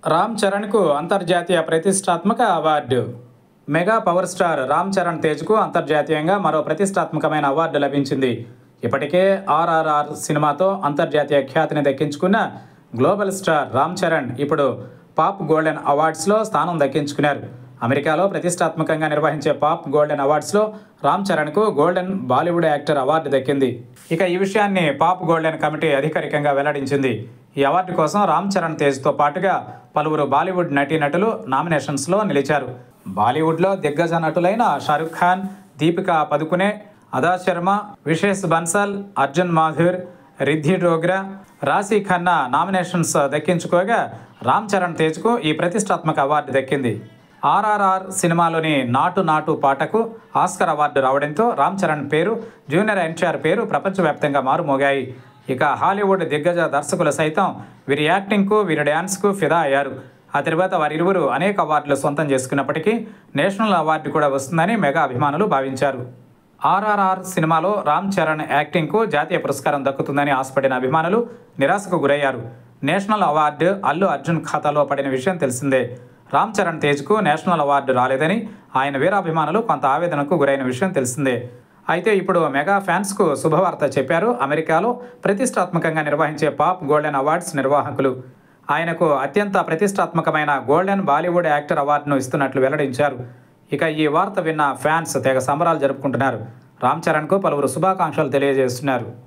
రామ్ చరణ్కు అంతర్జాతీయ ప్రతిష్టాత్మక award mega power star Ram Charan తేజ్కు అంతర్జాతీయంగా మరో ప్రతిష్టాత్మకమైన అవార్డు లభించింది ఇప్పటికే ఆర్ఆర్ఆర్ సినిమాతో అంతర్జాతీయ ఖ్యాతిని దక్కించుకున్న గ్లోబల్ స్టార్ రామ్ చరణ్ ఇప్పుడు పాప్ గోల్డెన్ అవార్డ్స్లో స్థానం దక్కించుకున్నారు అమెరికాలో ప్రతిష్టాత్మకంగా నిర్వహించే పాప్ గోల్డెన్ అవార్డ్స్లో రామ్ చరణ్కు గోల్డెన్ బాలీవుడ్ యాక్టర్ అవార్డు దక్కింది ఇక ఈ విషయాన్ని పాప్ గోల్డెన్ కమిటీ అధికారికంగా వెల్లడించింది ఈ అవార్డు కోసం రామ్ చరణ్ తేజ్తో పాటుగా పలువురు బాలీవుడ్ నటీనటులు నామినేషన్స్లో నిలిచారు బాలీవుడ్లో దిగ్గజ నటులైన షారుఖ్ ఖాన్ దీపికా పదుకునే అదా శర్మ విశేష్ బన్సల్ అర్జున్ మాథుర్ రిద్ధి డోగ్రా రాశీ ఖన్నా నామినేషన్స్ దక్కించుకోగా రామ్ చరణ్ తేజ్కు ఈ ప్రతిష్టాత్మక అవార్డు దక్కింది ఆర్ఆర్ఆర్ సినిమాలోని నాటు నాటు పాటకు ఆస్కర్ అవార్డు రావడంతో రామ్ చరణ్ పేరు జూనియర్ ఎన్టీఆర్ పేరు ప్రపంచవ్యాప్తంగా మారుమోగాయి ఇక హాలీవుడ్ దిగ్గజ దర్శకులు సైతం వీరి యాక్టింగ్కు వీరి డ్యాన్స్కు ఫిదా అయ్యారు ఆ తర్వాత వారిరువురు అనేక అవార్డులు సొంతం చేసుకున్నప్పటికీ నేషనల్ అవార్డు కూడా వస్తుందని మెగా అభిమానులు భావించారు ఆర్ఆర్ఆర్ సినిమాలో రామ్ చరణ్ యాక్టింగ్కు జాతీయ పురస్కారం దక్కుతుందని ఆశపడిన అభిమానులు నిరాశకు గురయ్యారు నేషనల్ అవార్డు అల్లు అర్జున్ ఖాతాలో పడిన విషయం తెలిసిందే రామ్ చరణ్ తేజ్కు నేషనల్ అవార్డు రాలేదని ఆయన వీరాభిమానులు కొంత ఆవేదనకు గురైన విషయం తెలిసిందే అయితే ఇప్పుడు మెగా ఫ్యాన్స్కు శుభవార్త చెప్పారు అమెరికాలో ప్రతిష్టాత్మకంగా నిర్వహించే పాప్ గోల్డెన్ అవార్డ్స్ నిర్వాహకులు ఆయనకు అత్యంత ప్రతిష్టాత్మకమైన గోల్డెన్ బాలీవుడ్ యాక్టర్ అవార్డును ఇస్తున్నట్లు వెల్లడించారు ఇక ఈ వార్త విన్న ఫ్యాన్స్ తెగ సంబరాలు జరుపుకుంటున్నారు రామ్ చరణ్కు పలువురు శుభాకాంక్షలు తెలియజేస్తున్నారు